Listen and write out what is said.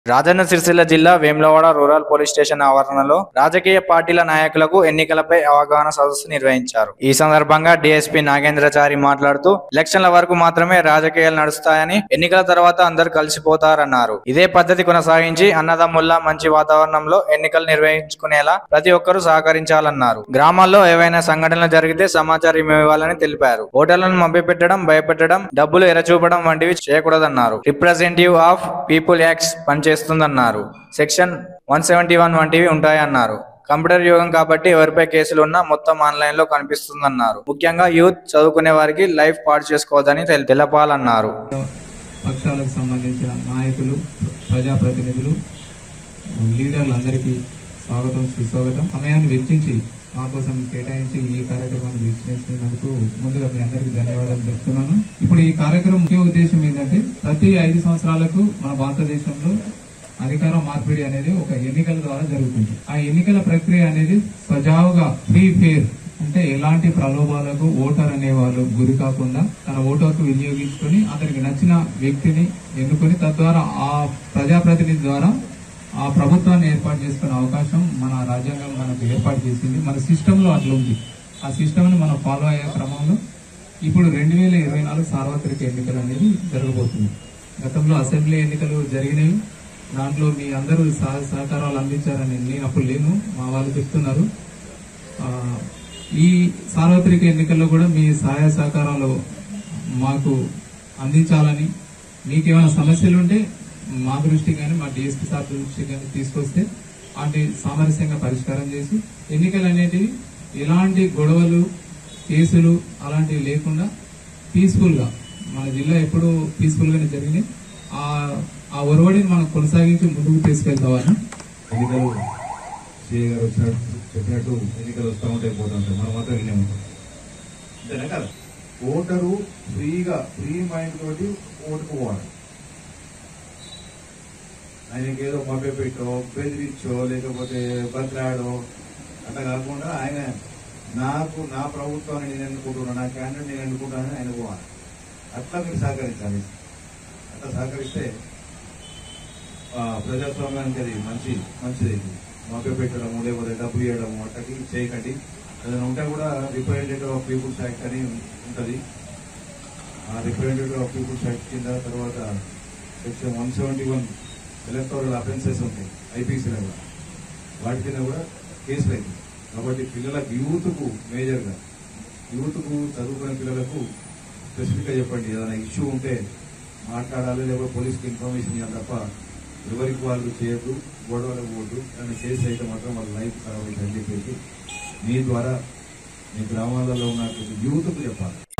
రాజన్న సిరిసిల్ల జిల్లా Vemulawada rural police station ఆవరణలో రాజకీయ పార్టీల నాయకులకు ఎన్నికలపై అవగాహన సదస్సు నిర్వహించారు ఈ సందర్భంగా డీఎస్పీ నాగేంద్రచారి మాట్లాడుతూ ఎలక్షన్ల వరకు మాత్రమే రాజకీయాలు నడుస్తాయని ఎన్నికల తర్వాత అందరూ కలిసిపోతారన్నారు ఇదే పద్ధతి కొనసాగించి అన్నదమ్ముల్లా మంచి వాతావరణంలో ఎన్నికలు నిర్వహించుకునేలా ప్రతి ఒక్కరూ సహకరించాలన్నారు గ్రామాల్లో ఏవైనా సంఘటనలు జరిగితే సమాచారం ఇవ్వాలని తెలిపారు ఓటర్లను మభ్యపెట్టడం భయపెట్టడం డబ్బులు ఎరచూపడం వంటివి చేయకూడదన్నారు రిప్రజెంటేటివ్ ఆఫ్ పీపుల్ యాక్ట్స్ పనిచేస్తుందన్నారు సెక్షన్ వన్ సెవెంటీ వన్ వంటివి ఉంటాయన్నారు కంప్యూటర్ యుగం కాబట్టి ఎవరిపై కేసులు ఉన్నా మొత్తం ఆన్లైన్ లో కనిపిస్తుందన్నారు ముఖ్యంగా యూత్ చదువుకునే వారికి లైఫ్ పాడు చేసుకోవద్దని తెల- తెలపాలన్నారు పక్షాలకు సంబంధించిన నాయకులు ప్రజాప్రతినిధులు లీడర్లు అందరికీ స్వాగతం సుస్వాగతం సమయాన్ని వెచ్చించి మా కోసం కేటాయించి ఈ కార్యక్రమాన్ని వీక్షించినందుకు ముందుగా మీ అందరికీ ధన్యవాదాలు చెప్తున్నాను ఇప్పుడు ఈ కార్యక్రమం ముఖ్య ఉద్దేశం ఏంటంటే ప్రతి ఐదు సంవత్సరాలకు మన భారతదేశంలో అధికార మార్పిడి అనేది ఒక ఎన్నికల ద్వారా జరుగుతుంది ఆ ఎన్నికల ప్రక్రియ అనేది సజావుగా ఫ్రీ ఫేర్ అంటే ఎలాంటి ప్రలోభాలకు ఓటర్ అనేవాళ్ళు గురి కాకుండా తన ఓటర్కు వినియోగించుకొని అతనికి నచ్చిన వ్యక్తిని ఎన్నుకొని తద్వారా ఆ ప్రజాప్రతినిధి ద్వారా ఆ ప్రభుత్వాన్ని ఏర్పాటు చేసుకునే అవకాశం మన రాజ్యాంగం మనకు ఏర్పాటు చేసింది మన సిస్టమ్ లో అట్లా ఉంది ఆ సిస్టమ్ ని మనం ఫాలో అయ్యే క్రమంలో ఇప్పుడు రెండు వేల ఇరవై నాలుగు సార్వత్రిక ఎన్నికలు అనేది జరగబోతుంది గతంలో అసెంబ్లీ ఎన్నికలు జరిగినాయి దాంట్లో మీ అందరూ సహ- సహకారాలు అందించారని నేను అప్పుడు లేను మా వాళ్ళు చెప్తున్నారు ఆ, ఈ సార్వత్రిక ఎన్నికల్లో కూడా మీ సహాయ సహకారాలు మాకు అందించాలని మీకు ఏమైనా సమస్యలు ఉంటే మా దృష్టి కానీ మా డిఎస్పీ సార్ దృష్టి కానీ తీసుకొస్తే వాటి సామరస్యంగా పరిష్కారం చేసి ఎన్నికలు అనేటివి ఎలాంటి గొడవలు కేసులు అలాంటివి లేకుండా పీస్ఫుల్ గా మన జిల్లా ఎప్పుడు పీస్ఫుల్ గానే జరిగినాయి ఆ ఆ ఒరవడిని మనం కొనసాగించి ముందుకు తీసుకెళ్తామని ఎన్నికలు సిఏ గారు వచ్చినట్టు చెప్పినట్టు ఎన్నికలు వస్తూ ఉంటాయి పోతూ ఉంటాయి మనం మాత్రం వినే ఉంటాం అంతేనా కదా ఓటరు ఫ్రీగా ఫ్రీ మైండ్ తోటి ఓటుకు పోవాలి ఆయనకి ఏదో మభ్య పెట్టో బెదిరించో లేకపోతే బతిలాడో అట్లా కాకుండా ఆయన నాకు నా ప్రభుత్వాన్ని నేను ఎన్నుకుంటున్నాను నా క్యాండిడేట్ నేను ఎన్నుకుంటానని ఆయన పోవాలి అట్లా మీరు సహకరించాలి అట్లా సహకరిస్తే ఆ, ప్రజాస్వామ్యానికి అది మంచి మంచిది మభ్య పెట్టడము లేకపోతే డబ్బు ఇవ్వడము అట్టకి చేయకండి ఏదైనా ఉంటే కూడా రిప్రజెంటేటివ్ ఆఫ్ పీపుల్స్ యాక్ట్ అని ఉంటుంది ఆ రిప్రజెంటేటివ్ ఆఫ్ పీపుల్స్ యాక్ట్ కింద తర్వాత section one seventy one electoral offences ఉంటాయి ఐపీసీలో కూడా వాటి కింద కూడా కేసులు అయింది కాబట్టి పిల్లలకు యూత్కు మేజర్గా యూత్కు చదువుకునే పిల్లలకు స్పెసిఫిక్గా చెప్పండి ఏదైనా ఇష్యూ ఉంటే మాట్లాడాలి లేకపోతే పోలీస్కి ఇన్ఫర్మేషన్ ఇవ్వాలి తప్ప ఎవరికి వాళ్ళు చేయొద్దు గొడవలకు పోవద్దు కానీ కేసు అయితే మాత్రం వాళ్ళ లైఫ్ ఖరాబ్ అవుతుంది అని చెప్పేసి మీ ద్వారా మీ గ్రామాలలో ఉన్నటువంటి యూత్కు చెప్పాలి